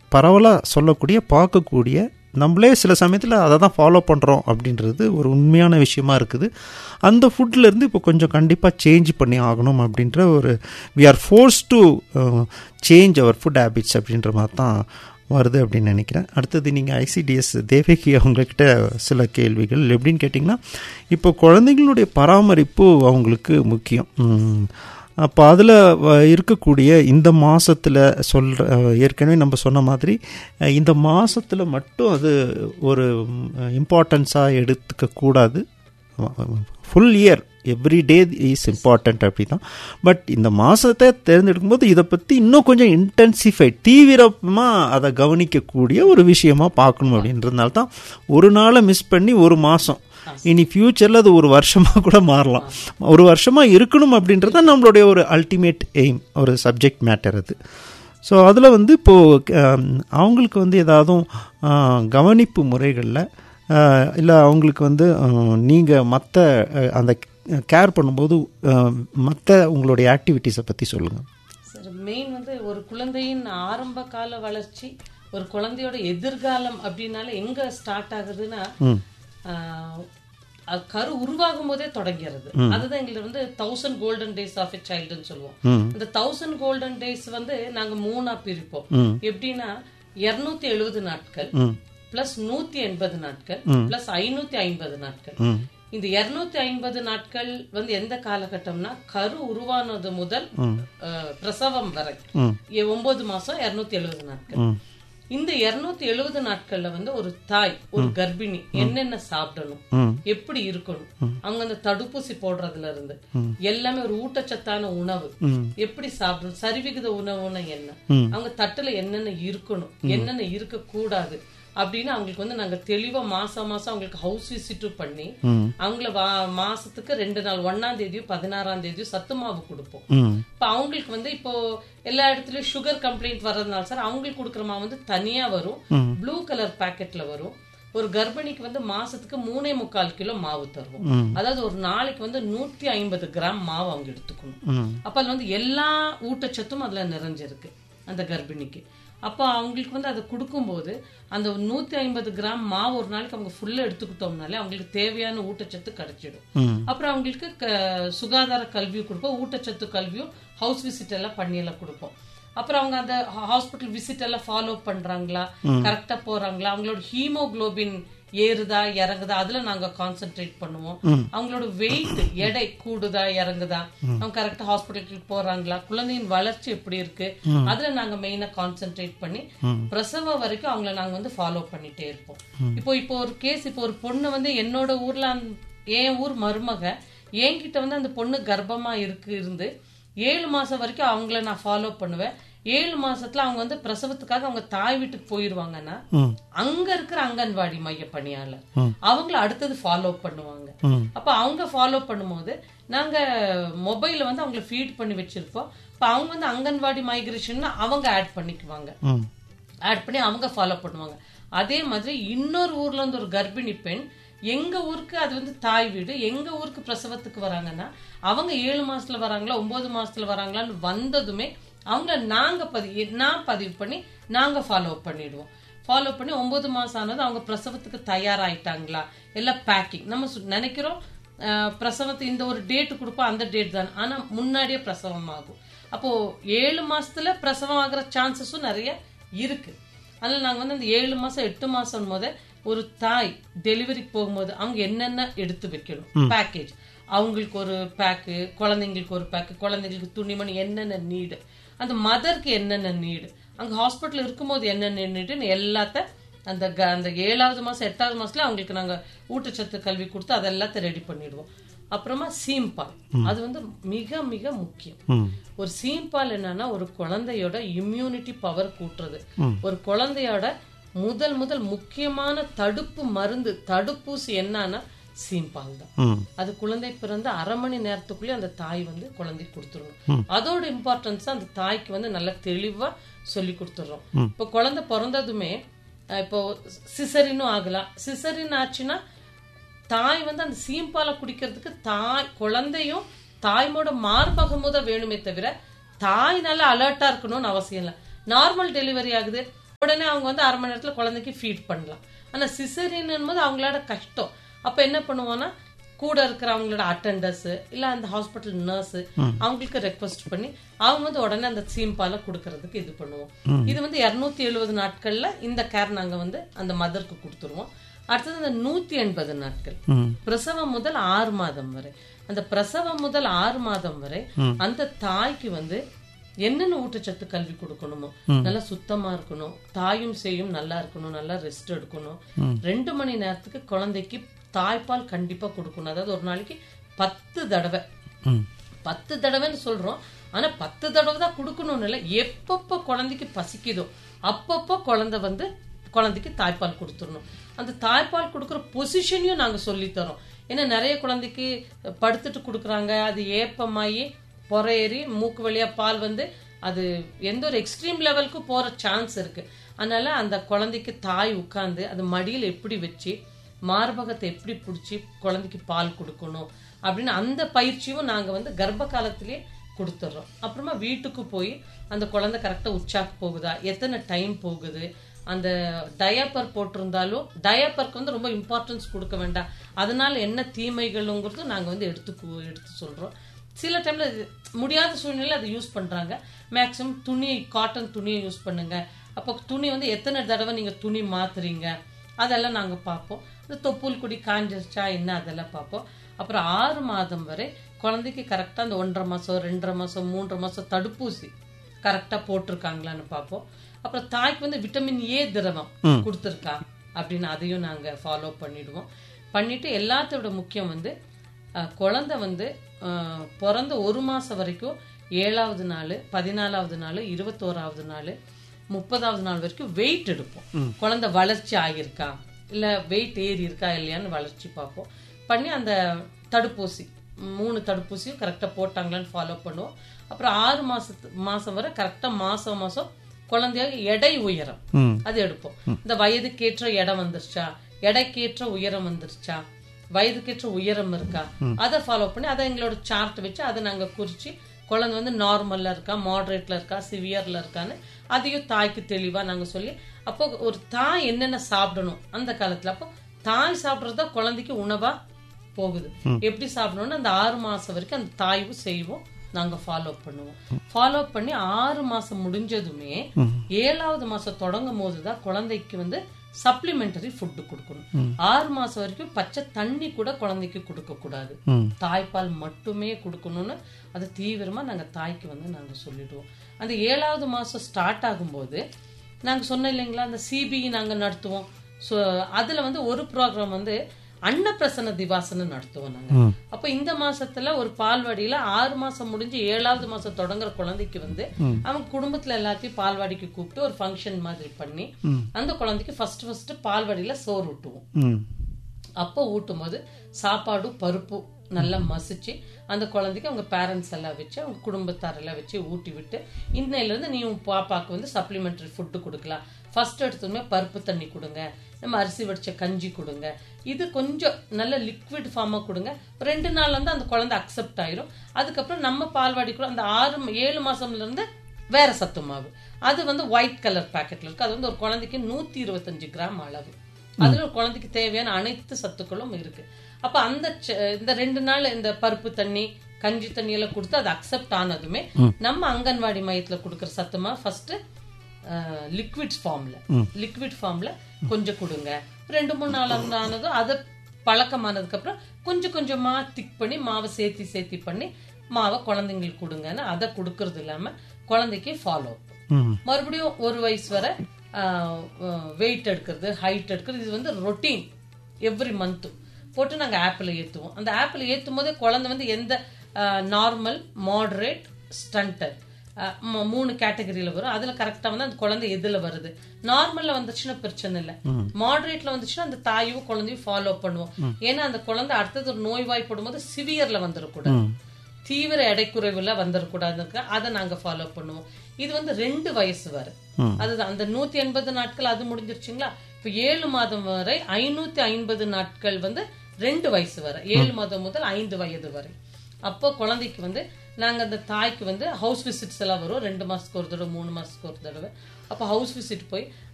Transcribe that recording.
பரவலாக சொல்லக்கூடிய பார்க்கக்கூடிய நம்மளே சில சமயத்தில் அதை தான் ஃபாலோ பண்ணுறோம் அப்படின்றது ஒரு உண்மையான விஷயமா இருக்குது அந்த ஃபுட்லேருந்து இப்போ கொஞ்சம் கண்டிப்பாக சேஞ்ச் பண்ணி ஆகணும் அப்படின்ற ஒரு we are force to change our food habits அப்படின்ற மாதிரி தான் வருது அப்படின்னு நினைக்கிறேன் அடுத்தது நீங்கள் ஐசிடிஎஸ் தேவகி அவங்கக்கிட்ட சில கேள்விகள் எப்படின்னு கேட்டிங்கன்னா இப்போ குழந்தைங்களுடைய பராமரிப்பு அவங்களுக்கு முக்கியம் உம், அப்போ அதில் இருக்கக்கூடிய இந்த மாதத்தில் சொல்கிற ஏற்கனவே நம்ம சொன்ன மாதிரி அஹ், இந்த மாதத்தில் மட்டும் அது ஒரு இம்பார்ட்டன்ஸாக எடுத்துக்க கூடாது full year every day is important அப்படி தான் பட் இந்த மாதத்தை தேர்ந்தெடுக்கும்போது இதை பற்றி இன்னும் கொஞ்சம் இன்டென்சிஃபை தீவிரமாக அதை கவனிக்கக்கூடிய ஒரு விஷயமா பார்க்கணும் அப்படின்றதுனால தான் ஒரு நாளை மிஸ் பண்ணி ஒரு மாதம் இனி ஃப்யூச்சரில் அது ஒரு வருஷமாக கூட மாறலாம் ஒரு வருஷமாக இருக்கணும் அப்படின்றது தான் நம்மளுடைய ஒரு அல்டிமேட் எய்ம் ஒரு சப்ஜெக்ட் மேட்டர் அது ஸோ அதில் வந்து இப்போது அவங்களுக்கு வந்து ஏதாவது கவனிப்பு முறைகளில் இல்லை அவங்களுக்கு வந்து நீங்கள் மற்ற அந்த கேர் பண்ணும்போது மற்ற உங்களுடைய ஆக்டிவிட்டீஸை பற்றி சொல்லுங்கள் சார் மெயின் வந்து ஒரு குழந்தையின் ஆரம்ப கால வளர்ச்சி ஒரு குழந்தையோட எதிர்காலம் அப்படின்னால எங்க ஸ்டார்ட் ஆகுதுன்னா ஆஹ், அது கரு உருவாகும் போதே தொடங்கிறது அதுதான் எங்களுக்கு வந்து thousand golden days of a சைல்டுன்னு சொல்லுவோம் இந்த தௌசண்ட் கோல்டன் டேஸ் வந்து நாங்க மூணா பிரிப்போம் எப்படின்னா இருநூத்தி எழுபது நாட்கள் பிளஸ் நூத்தி எண்பது நாட்கள் பிளஸ் ஐநூத்தி ஐம்பது நாட்கள் இந்த இருநூத்தி ஐம்பது நாட்கள் வந்து எந்த காலகட்டம்னா கரு உருவானது முதல் அஹ், பிரசவம் வரை எ- ஒன்பது மாசம் இருநூத்தி எழுபது நாட்கள் இந்த இருநூத்தி எழுபது நாட்கள்ல வந்து ஒரு தாய் ஒரு கர்ப்பிணி என்னென்ன சாப்பிடணும் எப்படி இருக்கணும் அவங்க அந்த தடுப்பூசி போடுறதுல இருந்து எல்லாமே ஒரு ஊட்டச்சத்தான உணவு எப்படி சாப்பிடணும் சரிவிகித உணவுன்னா என்ன அவங்க தட்டுல என்னென்ன இருக்கணும் என்னென்ன இருக்க கூடாது அப்படின்னு அவங்களுக்கு வந்து நாங்க தெளிவா மாசம் மாசம் அவங்களுக்கு ஹவுஸ் விசிட்டும் பண்ணி அவங்கள வா- மாசத்துக்கு ரெண்டு நாள் ஒன்னாம் தேதியும் பதினாறாம் தேதியும் சத்து மாவு கொடுப்போம் இப்ப அவங்களுக்கு வந்து இப்போ எல்லா இடத்துலயும் சுகர் கம்ப்ளைண்ட் வர்றதுனால சார் அவங்களுக்கு கொடுக்குற மாவு வந்து தனியா வரும் ப்ளூ கலர் பாக்கெட்ல வரும் ஒரு கர்ப்பிணிக்கு வந்து மாசத்துக்கு மூணே முக்கால் கிலோ மாவு தருவோம் அதாவது ஒரு நாளைக்கு வந்து நூத்தி ஐம்பது கிராம் மாவு அவங்க எடுத்துக்கணும் அப்ப அதுல வந்து எல்லா ஊட்டச்சத்தும் அதுல நிறைஞ்சிருக்கு அந்த கர்ப்பிணிக்கு அப்போ அவங்களுக்கு வந்து அதை கொடுக்கும்போது அந்த நூத்தி ஐம்பது கிராம் மாவு ஒரு நாளைக்கு அவங்க ஃபுல்லா எடுத்துக்கிட்டோம்னாலே அவங்களுக்கு தேவையான ஊட்டச்சத்து கிடைச்சிடும் அப்புறம் அவங்களுக்கு க- சுகாதார கல்வி கொடுப்போம் ஊட்டச்சத்து கல்வியும் ஹவுஸ் விசிட் எல்லாம் பண்ணி எல்லாம் கொடுப்போம் அப்புறம் அவங்க அந்த ஹாஸ்பிட்டல் விசிட் எல்லாம் ஃபாலோ பண்றாங்களா கரெக்டா போறாங்களா அவங்களோட ஹீமோகுளோபின் ஏறுதா இறங்குதா அதுல நாங்க கான்சென்ட்ரேட் பண்ணுவோம் அவங்களோட வெயிட் எடை கூடுதா இறங்குதா அவங்க கரெக்டா ஹாஸ்பிட்டலுக்கு போறாங்களா குழந்தையின் வளர்ச்சி எப்படி இருக்கு அதுல நாங்க மெயினா கான்சென்ட்ரேட் பண்ணி பிரசவம் வரைக்கும் அவங்கள நாங்க வந்து ஃபாலோ பண்ணிட்டே இருப்போம் இப்போ இப்போ ஒரு கேஸ் இப்போ ஒரு பொண்ணு வந்து என்னோட ஊர்ல அந்த- என் ஊர் மருமக என்கிட்ட வந்து அந்த பொண்ணு கர்ப்பமா இருக்கு இருந்து ஏழு மாசம் வரைக்கும் அவங்கள நான் ஃபாலோ பண்ணுவேன் ஏழு மாசத்துல அவங்க வந்து பிரசவத்துக்காக அவங்க தாய் வீட்டுக்கு போயிருவாங்கன்னா அங்க இருக்கிற அங்கன்வாடி மைய பணியாளர் அவங்கள அடுத்தது ஃபாலோ பண்ணுவாங்க அப்ப அவங்க ஃபாலோ பண்ணும்போது நாங்க மொபைல்ல வந்து அவங்கள ஃபீட் பண்ணி வச்சிருப்போம் இப்ப அவங்க வந்து அங்கன்வாடி மைக்ரேஷன் அவங்க ஆட் பண்ணிக்குவாங்க ஆட் பண்ணி அவங்க ஃபாலோ பண்ணுவாங்க அதே மாதிரி இன்னொரு ஊர்ல இருந்து ஒரு கர்ப்பிணி பெண் எங்க ஊருக்கு அது வந்து தாய் வீடு எங்க ஊருக்கு பிரசவத்துக்கு வராங்கன்னா அவங்க ஏழு மாசத்துல வராங்களா ஒன்பது மாசத்துல வராங்களான்னு வந்ததுமே அவங்கள நாங்க பதிவு நான் பதிவு பண்ணி நாங்க ஃபாலோ பண்ணிடுவோம் ஃபாலோ பண்ணி ஒன்பது மாசம் ஆனது அவங்க பிரசவத்துக்கு தயாராயிட்டாங்களா எல்லாம் பேக்கிங் நம்ம சு- நினைக்கிறோம் அஹ், பிரசவத்து இந்த ஒரு டேட் கொடுப்போம் அந்த டேட் தான் ஆனா முன்னாடியே பிரசவம் ஆகும் அப்போ ஏழு மாசத்துல பிரசவம் ஆகுற சான்சஸும் நிறைய இருக்கு அதனால நாங்க வந்து அந்த ஏழு மாசம் எட்டு மாசம் போது ஒரு தாய் டெலிவரிக்கு போகும்போது அவங்க என்னென்ன எடுத்து வைக்கணும் பேக்கேஜ் அவங்களுக்கு ஒரு பேக்கு குழந்தைங்களுக்கு ஒரு பேக்கு குழந்தைங்களுக்கு துணிமணி என்னென்ன நீடு அந்த மதருக்கு என்னென்ன நீடு அங்க ஹாஸ்பிட்டல் இருக்கும்போது என்னென்ன நீடுன்னு எல்லாத்த அந்த க- அந்த ஏழாவது மாசம் எட்டாவது மாசத்துல அவங்களுக்கு நாங்க ஊட்டச்சத்து கல்வி கொடுத்து அதை எல்லாத்தையும் ரெடி பண்ணிடுவோம் அப்புறமா சீம்பால் அது வந்து மிக மிக முக்கியம் ஒரு சீம்பால் என்னன்னா ஒரு குழந்தையோட இம்யூனிட்டி பவர் கூட்டுறது ஒரு குழந்தையோட முதல் முதல் முக்கியமான தடுப்பு மருந்து தடுப்பூசி என்னன்னா சீம்பால் தான் அது குழந்தை பிறந்த அரை மணி நேரத்துக்குள்ளே அந்த தாய் வந்து குழந்தை கொடுத்துடணும் அதோட இம்பார்ட்டன்ஸ் அந்த தாய்க்கு வந்து நல்லா தெளிவா சொல்லி கொடுத்துடுறோம் இப்போ குழந்தை பிறந்ததுமே அஹ் இப்போ சிசரினும் ஆகலாம் சிசரின் ஆச்சுன்னா தாய் வந்து அந்த சீம்பாலை குடிக்கிறதுக்கு தாய் குழந்தையும் தாய்மோட மார்பகம் முத வேணுமே தவிர தாய் நல்லா அலர்ட்டா இருக்கணும்னு அவசியம் இல்லை நார்மல் டெலிவரி ஆகுது உடனே அவங்க வந்து அரை மணி நேரத்துல குழந்தைக்கு ஃபீட் பண்ணலாம் ஆனா சிசரின் போது அவங்களோட கஷ்டம் அப்ப என்ன பண்ணுவோம்னா கூட இருக்கிற அவங்களோட அட்டண்டர்ஸ் இல்ல அந்த ஹாஸ்பிட்டல் நர்ஸ் அவங்களுக்கு ரெக்வஸ்ட் பண்ணி அவங்க வந்து உடனே அந்த சீம்பாலை கொடுக்கறதுக்கு இது பண்ணுவோம் இது வந்து இருநூத்தி எழுபது நாட்கள்ல இந்த கேர் நாங்க வந்து அந்த மதருக்கு கொடுத்துருவோம் அடுத்தது அந்த நூத்தி எண்பது நாட்கள் ம் பிரசவம் முதல் ஆறு மாதம் வரை அந்த பிரசவம் முதல் ஆறு மாதம் வரை அந்த தாய்க்கு வந்து என்னென்ன ஊட்டச்சத்து கல்வி கொடுக்கணுமோ நல்லா சுத்தமா இருக்கணும் தாயும் செய்யும் நல்லா இருக்கணும் நல்லா ரெஸ்ட் எடுக்கணும் ரெண்டு மணி நேரத்துக்கு குழந்தைக்கு தாய்ப்பால் கண்டிப்பா கொடுக்கணும் அதாவது ஒரு நாளைக்கு பத்து தடவை ம் பத்து தடவைன்னு சொல்றோம் ஆனா பத்து தடவை தான் கொடுக்கணும்னு இல்லை எப்பப்போ குழந்தைக்கு பசிக்குதோ அப்பப்போ குழந்தை வந்து குழந்தைக்கு தாய்ப்பால் கொடுத்துடணும் அந்த தாய்ப்பால் கொடுக்குற பொசிஷனையும் நாங்க சொல்லித் தரோம் ஏன்னா நிறைய குழந்தைக்கு படுத்துட்டு கொடுக்குறாங்க அது ஏப்பமாயி பொறையேறி மூக்கு வழியா பால் வந்து அது எந்த ஒரு எக்ஸ்ட்ரீம் லெவலுக்கு போற சான்ஸ் இருக்கு அதனால அந்த குழந்தைக்கு தாய் உட்கார்ந்து அது மடியில் எப்படி வச்சு மார்பகத்தை எப்படி பிடிச்சி குழந்தைக்கு பால் கொடுக்கணும் அப்படின்னு அந்த பயிற்சியும் நாங்க வந்து கர்ப்ப காலத்திலேயே கொடுத்துட்றோம் அப்புறமா வீட்டுக்கு போய் அந்த குழந்தை கரெக்டா உச்சாக்கு போகுதா எத்தனை டைம் போகுது அந்த டயப்பர் போட்டிருந்தாலும் டயப்பருக்கு வந்து ரொம்ப இம்பார்ட்டன்ஸ் கொடுக்க வேண்டாம் அதனால என்ன தீமைகளுங்கிறதும் நாங்க வந்து எடுத்து கு- எடுத்து சொல்றோம் சில டைம்ல இது முடியாத சூழ்நிலை அதை யூஸ் பண்றாங்க மேக்ஸிமம் துணி காட்டன் துணியை யூஸ் பண்ணுங்க அப்போ துணி வந்து எத்தனை தடவை நீங்க துணி மாத்துறீங்க அதெல்லாம் நாங்க பார்ப்போம் இந்த தொப்புள் கொடி காஞ்சிருச்சா என்ன அதெல்லாம் பார்ப்போம் அப்புறம் ஆறு மாதம் வரை குழந்தைக்கு கரெக்டா அந்த ஒன்றரை மாசம் ரெண்டரை மாசம் மூன்றரை மாசம் தடுப்பூசி கரெக்டா போட்டிருக்காங்களான்னு பார்ப்போம் அப்புறம் தாய்க்கு வந்து விட்டமின் ஏ திரவம் கொடுத்துருக்கா அப்படின்னு அதையும் நாங்க ஃபாலோ பண்ணிடுவோம் பண்ணிட்டு எல்லாத்தோட முக்கியம் வந்து அஹ், குழந்தை வந்து அஹ், பிறந்த ஒரு மாசம் வரைக்கும் ஏழாவது நாள் பதினாலாவது நாள் இருபத்தோராவது நாள் முப்பதாவது நாள் வரைக்கும் வெயிட் எடுப்போம் குழந்தை வளர்ச்சி ஆகியிருக்கா இல்ல வெயிட் ஏறி இருக்கா இல்லையான்னு வளர்ச்சி பார்ப்போம் பண்ணி அந்த தடுப்பூசி மூணு தடுப்பூசியும் கரெக்டாக போட்டாங்களான்னு ஃபாலோ பண்ணுவோம் அப்புறம் ஆறு மாசத்து மாசம் வரை கரெக்டாக மாசம் மாசம் குழந்தையாக எடை உயரம் ம் அது எடுப்போம் இந்த வயதுக்கேற்ற இடம் வந்துருச்சா எடைக்கேற்ற உயரம் வந்துருச்சா வயதுக்கேற்ற உயரம் இருக்கா அதை ஃபாலோ பண்ணி அதை எங்களோட சார்ட் வச்சு அதை நாங்க குறிச்சு குழந்தை வந்து நார்மல்ல இருக்கா மாடரேட்ல இருக்கா சிவியர்ல இருக்கான்னு அதையும் தாய்க்கு தெளிவா நாங்க சொல்லி அப்போ ஒரு தாய் என்னென்ன சாப்பிடணும் அந்த காலத்துல அப்போ தாய் சாப்பிடுறது தான் குழந்தைக்கு உணவா போகுது எப்படி சாப்பிடணும்னு அந்த ஆறு மாசம் வரைக்கும் அந்த தாய்வும் செய்வோம் நாங்க ஃபாலோ பண்ணுவோம் ஃபாலோ பண்ணி ஆறு மாசம் முடிஞ்சதுமே ஏழாவது மாசம் தொடங்கும் போதுதான் குழந்தைக்கு வந்து சப்ளிமெண்டரி ஃபுட்டு கொடுக்கணும் ஆறு மாசம் வரைக்கும் பச்சை தண்ணி கூட குழந்தைக்கு கொடுக்க கூடாது ம் தாய்ப்பால் மட்டுமே கொடுக்கணும்னு அதை தீவிரமா நாங்க தாய்க்கு வந்து நாங்க சொல்லிடுவோம் அந்த ஏழாவது மாசம் ஸ்டார்ட் ஆகும்போது நாங்க சொன்னோம் இல்லைங்களா அந்த சிபிஇ நாங்க நடத்துவோம் ஸோ அதுல வந்து ஒரு ப்ரோக்ராம் வந்து அன்னப்பிரசன்ன திவாசனை நடத்துவோம் நாங்க அப்ப இந்த மாசத்துல ஒரு பால்வாடியில ஆறு மாசம் முடிஞ்சு ஏழாவது மாசம் தொடங்குற குழந்தைக்கு வந்து அவங்க குடும்பத்துல எல்லாத்தையும் பால்வாடிக்கு கூப்பிட்டு ஒரு ஃபங்க்ஷன் மாதிரி பண்ணி அந்த குழந்தைக்கு ஃபர்ஸ்ட் ஃபர்ஸ்ட் பால்வாடியில சோறு ஊட்டுவோம் ம் அப்போ ஊட்டும் போது சாப்பாடு பருப்பு நல்லா மசிச்சு அந்த குழந்தைக்கு அவங்க பேரண்ட்ஸ் எல்லாம் வச்சு அவங்க குடும்பத்தார் எல்லாம் வச்சு ஊட்டி விட்டு இன்னையில இருந்து நீ உன் பாப்பாக்கு வந்து சப்ளிமெண்டரி ஃபுட்டு கொடுக்கலாம் ஃபர்ஸ்ட் எடுத்தோடனே பருப்பு தண்ணி கொடுங்க நம்ம அரிசி வடிச்ச கஞ்சி கொடுங்க இது கொஞ்சம் நல்ல லிக்விட் ஃபார்மாக கொடுங்க ரெண்டு நாள் வந்து அந்த குழந்தை அக்செப்ட் ஆயிரும் அதுக்கப்புறம் நம்ம பால்வாடி கூட அந்த ஆறு ஏழு மாசம்ல இருந்து வேற சத்து மாவு அது வந்து ஒயிட் கலர் பாக்கெட்ல இருக்கு அது வந்து ஒரு குழந்தைக்கு நூத்தி இருபத்தஞ்சு கிராம் அளவு அதுல ஒரு குழந்தைக்கு தேவையான அனைத்து சத்துக்களும் இருக்கு அப்ப அந்த ச- இந்த ரெண்டு நாள் இந்த பருப்பு தண்ணி கஞ்சி தண்ணி எல்லாம் கொடுத்து அது அக்செப்ட் ஆனதுமே நம்ம அங்கன்வாடி மையத்துல கொடுக்குற சத்துமா ஃபர்ஸ்ட் லிக்விட் ஃபார்ம்ல லிக்விட் ஃபார்ம்ல கொஞ்சம் கொடுங்க ரெண்டு மூணு நாள் ஆனதும் அதை பழக்கமானதுக்கு அப்புறம் கொஞ்சம் கொஞ்சமா திக் பண்ணி மாவை சேர்த்தி சேர்த்தி பண்ணி மாவை குழந்தைங்களுக்கு கொடுங்கன்னு அதை கொடுக்கறது இல்லாம குழந்தைக்கு ஃபாலோ ம் மறுபடியும் ஒரு வயசு வரை வெயிட் எடுக்கிறது ஹைட் எடுக்கிறது இது வந்து ரொட்டீன் எவ்ரி மந்த்து போட்டு நாங்கள் ஆப்பிள் ஏற்றுவோம் அந்த ஆப்பிள் ஏற்றும் போதே குழந்தை வந்து எந்த நார்மல் மாடரேட் ஸ்டண்டர் மூணு கேட்டகரியில வரும் அதுல கரெக்டா வந்து அந்த குழந்தை எதுல வருது நார்மல்ல வந்துச்சுன்னா பிரச்சனை இல்ல மாடரேட்ல வந்துச்சுன்னா அந்த தாயும் குழந்தையும் ஃபாலோ பண்ணுவோம் ஏன்னா அந்த குழந்தை அடுத்தது ஒரு நோய்வாய்ப்படும் போது சிவியர்ல வந்துடக்கூடாது தீவிர எடைக்குறைவுல வந்துடக்கூடாதுக்கு அதை நாங்க ஃபாலோ பண்ணுவோம் இது வந்து ரெண்டு வயசு வரை அதுதான் அந்த நூத்தி எண்பது நாட்கள் அது முடிஞ்சிருச்சுங்களா இப்ப ஏழு மாதம் வரை ஐநூத்தி ஐம்பது நாட்கள் வந்து ரெண்டு வயசு வரை ஏழு மாதம் முதல் ஐந்து வயது வரை அப்போ குழந்தைக்கு வந்து நாங்க அந்த தாய்க்கு வந்து ஹவுஸ் விசிட்ஸ் எல்லாம் வரும் ரெண்டு மாசத்துக்கு ஒரு தடவை மூணு மாசத்துக்கு ஒரு தடவை அப்போ ஹவுஸ் விசிட் போய்